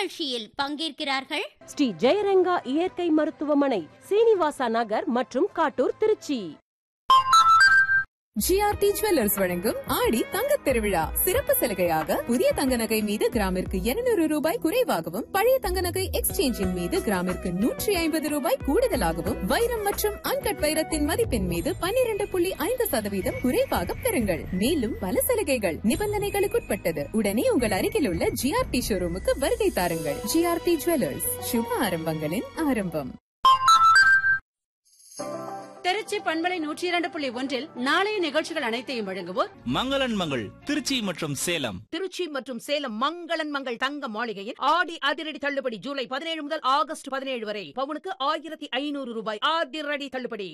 நிகழ்ச்சியில் பங்கேற்கிறார்கள் ஸ்ரீ ஜெயரங்கா இயற்கை மருத்துவமனை சீனிவாசா நகர் மற்றும் காட்டூர் திருச்சி ஜிஆர்டி ஜுவல்லர்ஸ் வழங்கும் ஆடி தங்கத் திருவிழா சிறப்பு சலுகையாக புதிய தங்க நகை மீது கிராமிற்கு 200 ரூபாய் குறைவாகவும் பழைய தங்க நகை எக்ஸ்சேஞ்சின் மீது கிராமிற்கு நூற்றி ஐம்பது ரூபாய் கூடுதலாகவும் வைரம் மற்றும் அன்கட் வைரத்தின் மதிப்பின் மீது 12.5% புள்ளி ஐந்து சதவீதம் குறைவாக பெறுங்கள் மேலும் பல சலுகைகள் நிபந்தனைகளுக்குட்பட்டது உடனே உங்கள் அருகில் உள்ள ஜிஆர்டி ஷோரூமுக்கு வருகை தாருங்கள் ஜிஆர்டி ஜுவல்லர்ஸ் சுப ஆரம்பங்களின் ஆரம்பம் திருச்சி பண்பலை நூற்றி இரண்டு புள்ளி ஒன்றில் நாளைய நிகழ்ச்சிகள் அனைத்தையும் வழங்குவோர் மங்களன் மங்கள் திருச்சி மற்றும் சேலம் திருச்சி மற்றும் சேலம் மங்களன் மங்கள் தங்க மாளிகையில் ஆடி அதிரடி தள்ளுபடி ஜூலை பதினேழு முதல் ஆகஸ்ட் பதினேழு வரை பவுனுக்கு ஆயிரத்தி ஐநூறு ரூபாய் அதிரடி தள்ளுபடி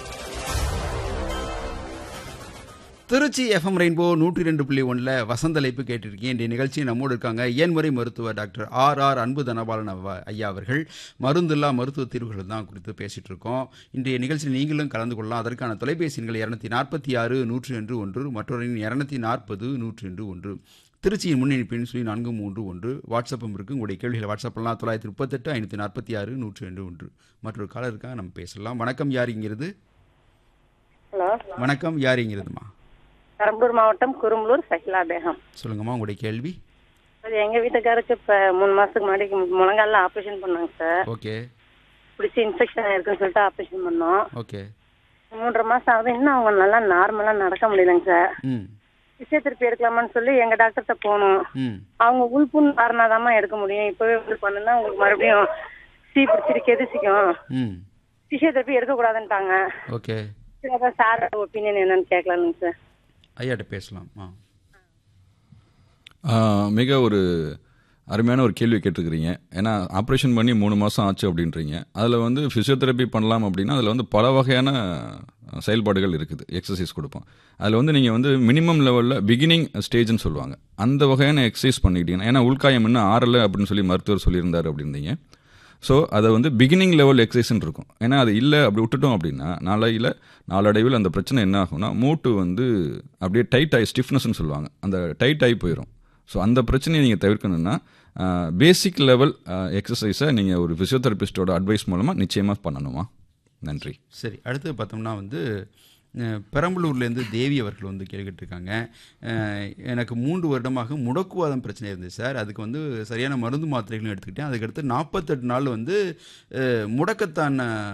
திருச்சி எஃப்எம் ரெயின்போ நூற்றி ரெண்டு புள்ளி ஒன்றில் வசந்தலைப்பு கேட்டிருக்கேன் இன்றைய நிகழ்ச்சி நம்மோடு இருக்காங்க ஏன்முறை மருத்துவர் டாக்டர் ஆர் ஆர் அன்பு தனபாலன் அவ- ஐயா அவர்கள் மருந்தில்லா மருத்துவ தீர்வுகள் தான் குறித்து பேசிட்டு இருக்கோம் இன்றைய நிகழ்ச்சியில் நீங்களும் கலந்து கொள்ளலாம் அதற்கான தொலைபேசி எண்கள் இரநூத்தி நாற்பத்தி ஆறு நூற்றி ரெண்டு ஒன்று மற்றொரு இரநூத்தி நாற்பது நூற்றி ரெண்டு ஒன்று திருச்சியின் முன்னணி பெண் சொல்லி நான்கு மூன்று ஒன்று வாட்ஸ்அப்பும் இருக்குது உங்களுடைய கேள்விகளை வாட்ஸ்அப் பண்ணலாம் தொள்ளாயிரத்தி முப்பத்தெட்டு ஐநூற்றி நாற்பத்தி ஆறு நூற்றி ரெண்டு ஒன்று மற்றொரு காலர் இருக்காங்க நம்ம பேசலாம் வணக்கம் யாருங்கிறது ஹலோ வணக்கம் யாருங்கிறதுமா பெரம்பலூர் மாவட்டம் குரும்பலூர் சஹிலா பேகம் சொல்லுங்கம்மா உங்களுடைய கேள்வி அது எங்க வீட்டுக்காருக்கு இப்ப மூணு மாசத்துக்கு முன்னாடி முழங்கால ஆபரேஷன் பண்ணாங்க சார் ஓகே பிடிச்சி இன்ஃபெக்ஷன் ஆயிருக்குன்னு சொல்லிட்டு ஆபரேஷன் பண்ணோம் ஓகே மூன்றரை மாசம் ஆகுது இன்னும் அவங்க நல்லா நார்மலா நடக்க முடியலங்க சார் ம் பிசியோதெரப்பி எடுக்கலாமான்னு சொல்லி எங்க டாக்டர்கிட்ட போனோம் ம் அவங்க உள்புண் காரணாதாம்மா எடுக்க முடியும் இப்பவே உள் பண்ணுனா உங்களுக்கு மறுபடியும் சீ பிடிச்சிட்டு கெதிச்சிக்கும் ம் பிசியோதெரப்பி எடுக்கக்கூடாதுன்ட்டாங்க ஓகே சரி அதான் சார் ஒப்பீனியன் என்னன்னு கேட்கலானுங்க சார் ஐயாட்ட பேசலாம் ஆ ஆ, மிக ஒரு அருமையான ஒரு கேள்வி கேட்டிருக்கிறீங்க ஏன்னா ஆப்ரேஷன் பண்ணி மூணு மாதம் ஆச்சு அப்படின்றீங்க அதில் வந்து ஃபிசியோதெரப்பி பண்ணலாம் அப்படின்னா அதில் வந்து பல வகையான செயல்பாடுகள் இருக்குது எக்ஸசைஸ் கொடுப்போம் அதில் வந்து நீங்கள் வந்து மினிமம் லெவலில் பிகினிங் ஸ்டேஜ்னு சொல்லுவாங்க அந்த வகையான எக்ஸசைஸ் பண்ணிக்கிட்டீங்கன்னா ஏன்னா உள்காயம் இன்னும் ஆறலை அப்படின்னு சொல்லி மருத்துவர் சொல்லியிருந்தார் அப்படின்றீங்க ஸோ அதை வந்து பிகினிங் லெவல் எக்ஸசைஸ்னு இருக்கும் ஏன்னா அது இல்லை அப்படி விட்டுட்டோம் அப்படின்னா நாளையில் நாளடைவில் அந்த பிரச்சனை என்ன ஆகும்னா மூட்டு வந்து அப்படியே டைட் ஆகி ஸ்டிஃப்னஸ்னு சொல்லுவாங்க அந்த டைட் ஆகி போயிடும் ஸோ அந்த பிரச்சனையை நீங்கள் தவிர்க்கணும்னா பேசிக் லெவல் எக்ஸசைஸை நீங்கள் ஒரு ஃபிசியோதெரபிஸ்டோட அட்வைஸ் மூலமாக நிச்சயமாக பண்ணணுமா நன்றி சரி அடுத்து பார்த்தோம்னா வந்து அஹ், பெரம்பலூர்லேருந்து தேவி அவர்கள் வந்து கேட்டுருக்காங்க எனக்கு மூன்று வருடமாக முடக்குவாதம் பிரச்சனை இருந்துச்சு சார் அதுக்கு வந்து சரியான மருந்து மாத்திரைகளும் எடுத்துக்கிட்டேன் அதுக்கடுத்து நாற்பத்தெட்டு நாள் வந்து அஹ், முடக்கத்தான்